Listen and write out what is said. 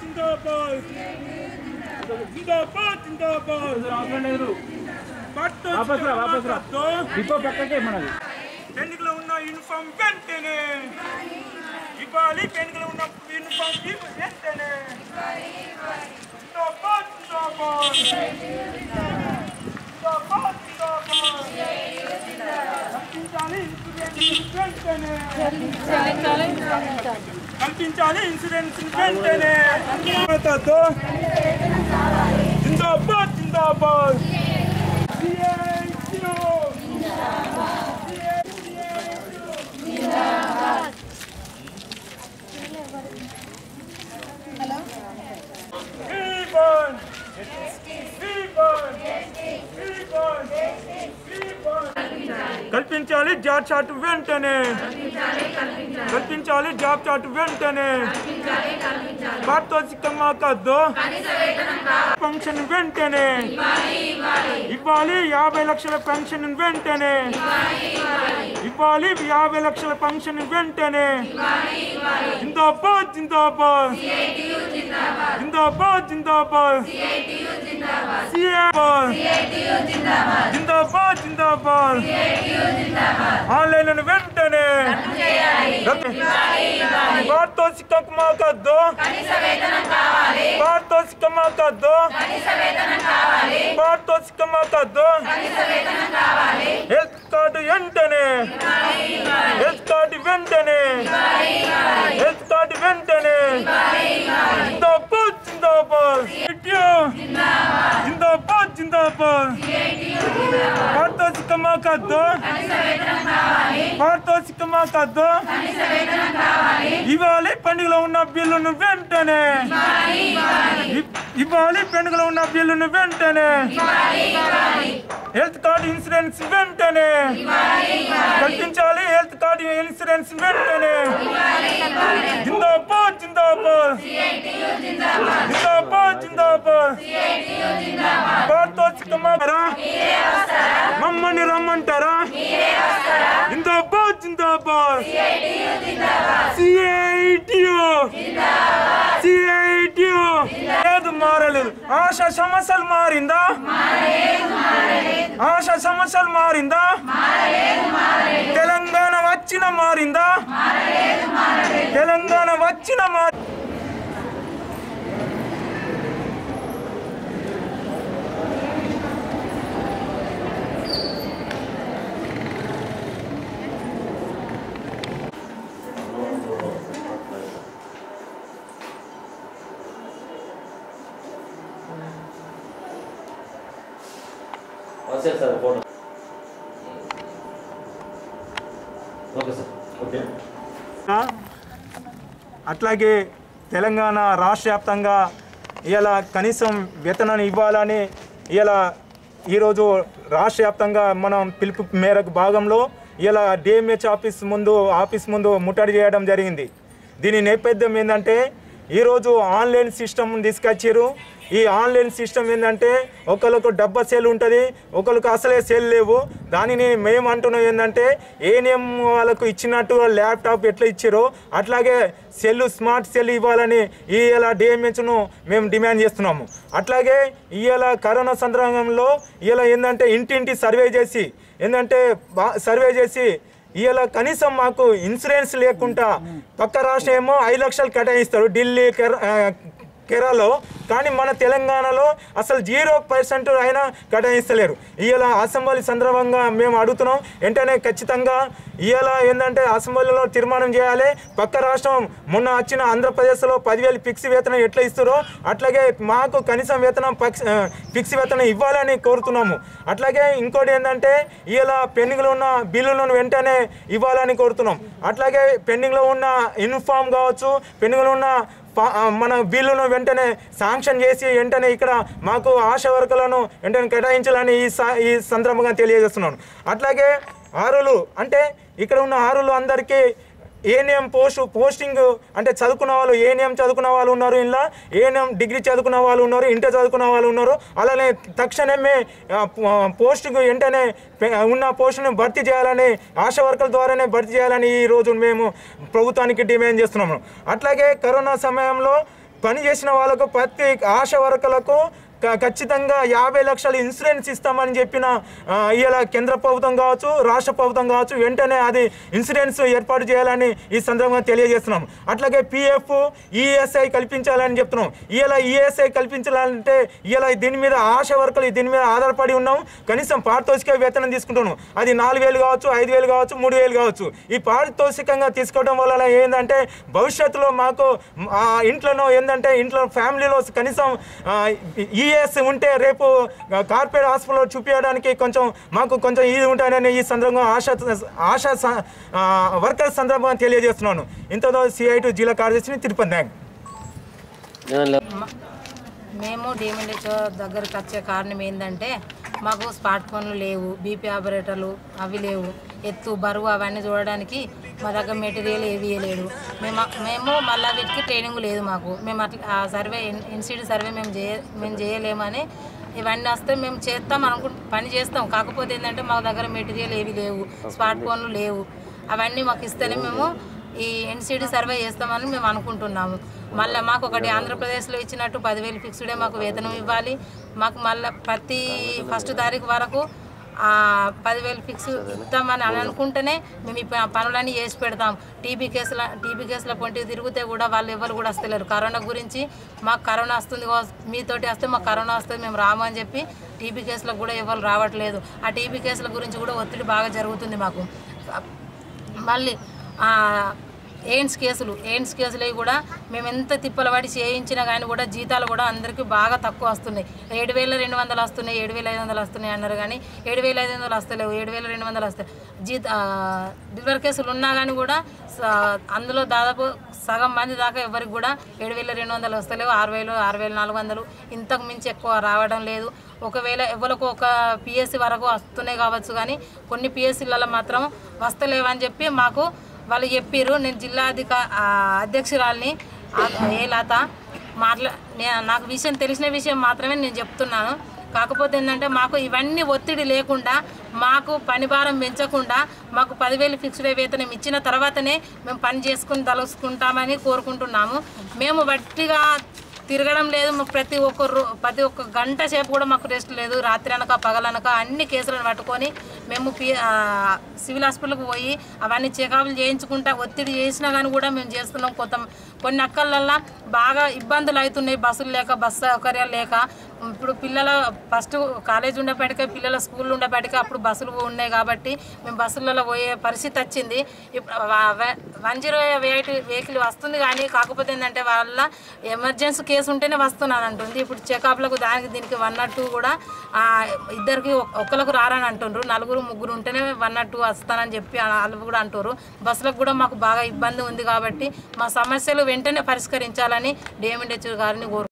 జిందాబాద్ జిందాబాద్ జిందాబాద్ అవసరం లేదు పట్టు వాపస్ రా, వాపస్ రా. చిక్కమ్మతో డిపో పక్కకే మనది పెన్నులో ఉన్న యూనిఫామ్ వెంటనే ఇవ్వాలి పెన్నులో ఉన్న యూనిఫామ్ ఇవ్వ- వెంటనే జిందాబాద్ జిందాబాద్ జిందాబాద్ జిందాబాద్ కల్పించాలి ఇన్సూరెన్స్ వెంటనే కల్పించాలి ఇన్సూరెన్స్ వెంటనే మాతతో జిందాబాద్ జిందాబాద్ CITO. Vivan! Vivan! Vivan! Vivan! కల్పించాలి జాబ్ చార్ట్ వెంటనే కల్పించాలి జాబ్ చార్ట్ వెంటనే పారితోషికమా కద్దు పెన్షన్ వెంటనే ఇవ్వాలి యాభై లక్షల పెన్షన్ వెంటనే ఇవ్వాలి యాభై లక్షల పెన్షన్ వెంటనే జిందాబాద్ జిందాబాద్ జిందాబాద్ జిందాబాద్ సియాబాద్ జిందాబాద్ జిందాబాద్ ఆన్లైన్ వెంటనే పారితోషికమా కద్దు పారితోషికమా కద్దు పారితోషికమా కద్దు హెల్త్ కార్డు వెంటనే హెల్త్ కార్డు వెంటనే హెల్త్ కార్డు వెంటనే జిందాబాద్ జిందాబాద్ జిందాబాద్ జిందాబాద్ పారితోషికమా కద్దు పారితోషికమా కద్దు ఇవ్వాలి పండుగలో ఉన్న బిల్లును వెంటనే ఇ- ఇవ్వాలి పండుగలో ఉన్న బిల్లును వెంటనే హెల్త్ కార్డు ఇన్సూరెన్స్ వెంటనే కల్పించాలి హెల్త్ కార్డు ఇన్సూరెన్స్ వెంటనే జిందాబాద్ జిందాబాద్ జిందాబాద్ జిందాబాద్ పారితోషికమారా మమ్మల్ని రమ్మంటారా జిందాబాద్ జిందాబాద్ సిఐటియు సిఐటియు లేదు మారలేదు ఆశ సమస్యలు మారిందా ఆశ సమస్యలు మారిందా తెలంగాణ వచ్చిన మారిందా తెలంగాణ వచ్చిన మారి వచ్చేది sir photo okay sir okay అట్లాగే తెలంగాణ రాష్ట్ర వ్యాప్తంగా ఇలా కనీసం వేతనాన్ని ఇవ్వాలని ఇలా ఈరోజు రాష్ట్ర వ్యాప్తంగా మనం పిలుపు మేరకు భాగంలో ఇలా డిఎంహెచ్ ఆఫీస్ ముందు ఆఫీస్ ముందు ముట్టడి చేయడం జరిగింది దీని నేపథ్యం ఏంటంటే ఈరోజు ఆన్లైన్ సిస్టమ్ తీసుకొచ్చారు ఈ ఆన్లైన్ సిస్టమ్ ఏంటంటే ఒకరికి డబ్బా సేల్ ఉంటుంది ఒకరికి అసలే సేల్ లేవు దానిని మేము అంటున్నాం ఏంటంటే ఏనేం వాళ్ళకు ఇచ్చినట్టు ల్యాప్టాప్ ఎట్లా ఇచ్చారో అట్లాగే సెల్ స్మార్ట్ సెల్ ఇవ్వాలని ఈ ఇలా డిఎంహెచ్ను మేము డిమాండ్ చేస్తున్నాము అట్లాగే ఇవాళ కరోనా సందర్భంలో ఇలా ఏంటంటే ఇంటింటి సర్వే చేసి ఏంటంటే బా సర్వే చేసి ఇవాళ కనీసం మాకు ఇన్సూరెన్స్ లేకుండా పక్క రాష్ట్రం ఏమో ఐదు లక్షలు కేటాయిస్తారు ఢిల్లీ కేర- ఆ, కేరళలో కానీ మన తెలంగాణలో అసలు జీరో పర్సెంట్ అయినా కేటాయిస్తలేరు ఇవాళ అసెంబ్లీ సందర్భంగా మేము అడుగుతున్నాం వెంటనే ఖచ్చితంగా ఇవాళ ఏంటంటే అసెంబ్లీలో తీర్మానం చేయాలి పక్క రాష్ట్రం మొన్న వచ్చిన ఆంధ్రప్రదేశ్లో పదివేలు ఫిక్స్ వేతనం ఎట్లా ఇస్తారో అట్లాగే మాకు కనీసం వేతనం పక్స్- ఆ, ఫిక్స్ వేతనం ఇవ్వాలని కోరుతున్నాము అట్లాగే ఇంకోటి ఏంటంటే ఇవాళ పెండింగ్లో ఉన్న బిల్లులను వెంటనే ఇవ్వాలని కోరుతున్నాం అట్లాగే పెండింగ్లో ఉన్న యూనిఫామ్ కావచ్చు పెండింగ్లో ఉన్న పా- ఆ, మన బిల్లును వెంటనే శాంక్షన్ చేసి వెంటనే ఇక్కడ మాకు ఆశా వర్కులను వెంటనే కేటాయించాలని ఈ స- ఈ సందర్భంగా తెలియజేస్తున్నాను అట్లాగే ఆరులు అంటే ఇక్కడ ఉన్న ఆరులు అందరికీ ఏఎన్ఎం పోస్ట్ పోస్టింగ్ అంటే చదువుకున్న వాళ్ళు ఏఎన్ఎం చదువుకున్న వాళ్ళు ఉన్నారు ఇలా ఏఎన్ఎం డిగ్రీ చదువుకున్న వాళ్ళు ఉన్నారు ఇంటర్ చదువుకున్న వాళ్ళు ఉన్నారు అలానే తక్షణమే ఆ, పో- పోస్టింగ్ వెంటనే పె- ఉన్న పోస్టును భర్తీ చేయాలని ఆశా వర్కర్ల ద్వారానే భర్తీ చేయాలని ఈ రోజు మేము ప్రభుత్వానికి డిమాండ్ చేస్తున్నాము అట్లాగే కరోనా సమయంలో పని చేసిన వాళ్ళకు ప్రతి ఆశ వర్కర్లకు క- ఖచ్చితంగా యాభై లక్షల ఇన్సూరెన్స్ ఇస్తామని చెప్పిన ఇలా కేంద్ర ప్రభుత్వం కావచ్చు రాష్ట్ర ప్రభుత్వం కావచ్చు వెంటనే అది ఇన్సూరెన్స్ ఏర్పాటు చేయాలని ఈ సందర్భంగా తెలియజేస్తున్నాం అట్లాగే పిఎఫ్ ఈఎస్ఐ కల్పించాలని చెప్తున్నాం ఇలా ఈఎస్ఐ కల్పించాలంటే ఇలా దీని మీద ఆశ వర్కర్లు దీని మీద ఆధారపడి ఉన్నాం కనీసం పారితోషిక వేతనం తీసుకుంటున్నాం అది నాలుగు వేలు కావచ్చు ఐదు వేలు కావచ్చు మూడు వేలు కావచ్చు ఈ పారితోషికంగా తీసుకోవడం వల్ల ఏంటంటే భవిష్యత్తులో మాకు ఆ ఇంట్లోనో ఏంటంటే ఇంట్లో ఫ్యామిలీలో కనీసం ఈఎస్ ఉంటే రేపు కార్పొరేట్ హాస్పిటల్లో చూపించడానికి కొంచెం మాకు కొంచెం ఇది ఉంటాయని ఈ సందర్భంగా ఆశ ఆశ వర్కర్ సందర్భంగా తెలియజేస్తున్నాను ఇంతతో సిఐ టు జిల్లా కార్యదర్శిని తిరుపతి నాయక్ మేము డిఎంఎల్హెచ్ఓ దగ్గరకు వచ్చే కారణం ఏంటంటే మాకు స్మార్ట్ ఫోన్లు లేవు బీపీ ఆపరేటర్లు అవి లేవు ఎత్తు బరువు అవన్నీ చూడడానికి మా దగ్గర మెటీరియల్ ఏవి లేడు మేము మేము మళ్ళీ వీటికి ట్రైనింగ్ లేదు మాకు మేము అట్లా ఆ సర్వే ఇన్సిడ్ సర్వే మేము చేయ మేము చేయలేమని ఇవన్నీ వస్తే మేము చేస్తాం అనుకు పని చేస్తాం కాకపోతే ఏంటంటే మా దగ్గర మెటీరియల్ ఏవి లేవు స్మార్ట్ ఫోన్లు లేవు అవన్నీ మాకు ఇస్తేనే మేము ఈ ఎన్సీడీ సర్వే చేస్తామని మేము అనుకుంటున్నాము మళ్ళీ మాకు ఒకటి ఆంధ్రప్రదేశ్లో ఇచ్చినట్టు పదివేలు ఫిక్స్డే మాకు వేతనం ఇవ్వాలి మాకు మళ్ళీ ప్రతి ఫస్ట్ తారీఖు వరకు ఆ పదివేలు ఫిక్స్ ఇస్తామని అని అనుకుంటేనే మేము ఈ ప- పనులన్నీ చేసి పెడతాం టీబీ కేసుల టీబీ కేసుల పొంటి తిరిగితే కూడా వాళ్ళు ఎవరు కూడా వస్తలేరు కరోనా గురించి మాకు కరోనా వస్తుంది కావ- మీతోటి వస్తే మాకు కరోనా వస్తుంది మేము రాము అని చెప్పి టీబీ కేసులకు కూడా ఎవరు రావట్లేదు ఆ టీబీ కేసుల గురించి కూడా ఒత్తిడి బాగా జరుగుతుంది మాకు మళ్ళీ ఆ, ఎయిడ్స్ కేసులు ఎయిడ్స్ కేసులు అవి కూడా మేము ఎంత తిప్పల పడి చేయించినా కానీ కూడా జీతాలు కూడా అందరికీ బాగా తక్కువ వస్తున్నాయి ఏడు వేల రెండు వందలు వస్తున్నాయి ఏడు వేల ఐదు వందలు వస్తున్నాయి అన్నారు కానీ ఏడు వేల ఐదు వందలు వస్తలేవు ఏడు వేల రెండు వందలు వస్తాయి జీత ఆ, డెలివరీ కేసులు ఉన్నా కానీ కూడా స- అందులో దాదాపు సగం మంది దాకా ఎవరికి కూడా ఏడు వేల రెండు వందలు వస్తలేవు ఆరు వేలు ఆరు వేల నాలుగు వందలు ఇంతకు మించి ఎక్కువ రావడం లేదు ఒకవేళ ఎవరికి ఒక పిఎస్సి వరకు వస్తున్నాయి కావచ్చు కానీ కొన్ని పిఎస్సీలలో మాత్రం వస్తలేవని చెప్పి మాకు వాళ్ళు చెప్పారు నేను జిల్లా అధిక ఆ, అధ్యక్షురాలిని ఆ- ఏ లత మాట్లా నే- నాకు విషయం తెలిసిన విషయం మాత్రమే నేను చెప్తున్నాను కాకపోతే ఏంటంటే మాకు ఇవన్నీ ఒత్తిడి లేకుండా మాకు పని భారం పెంచకుండా మాకు పదివేలు ఫిక్స్డ్ వేతనం ఇచ్చిన తర్వాతనే మేము పని చేసుకుని తలుసుకుంటామని కోరుకుంటున్నాము మేము వట్టిగా తిరగడం లేదు మాకు ప్రతి ఒక్క రో ప్రతి ఒక్క గంట సేపు కూడా మాకు రెస్ట్ లేదు రాత్రి అనక పగలనక అన్ని కేసులను పట్టుకొని మేము పి ఆ, సివిల్ హాస్పిటల్కి పోయి అవన్నీ చెకప్లు చేయించుకుంటా ఒత్తిడి చేసినా కానీ కూడా మేము చేస్తున్నాం కొత్త కొన్ని అక్కలల్లో బాగా ఇబ్బందులు అవుతున్నాయి బస్సులు లేక బస్సు సౌకర్యాలు లేక ఇప్పుడు పిల్లల ఫస్ట్ కాలేజ్ ఉండేప్పటికే పిల్లల స్కూల్ ఉండేప్పటికే అప్పుడు బస్సులు ఉన్నాయి కాబట్టి మేము బస్సులలో పోయే పరిస్థితి వచ్చింది ఇప్పుడు వన్ జీరో ఎయిట్ వెహికల్ వస్తుంది కానీ కాకపోతే ఏంటంటే వాళ్ళ ఎమర్జెన్సీ కేసు ఉంటేనే వస్తున్నాను అంటుంది ఇప్పుడు చెకప్లకు దానికి దీనికి వన్ నాట్ టూ కూడా ఆ, ఇద్దరికి ఒ- ఒక్కరికి రారని అంటుండ్రు నలుగురు ముగ్గురు ఉంటేనే వన్ నాట్ టూ వస్తానని చెప్పి వాళ్ళు కూడా అంటారు బస్సులకు కూడా మాకు బాగా ఇబ్బంది ఉంది కాబట్టి మా సమస్యలు వెంటనే పరిష్కరించాలని డిఎంఎండ్హెచ్ గారిని కోరు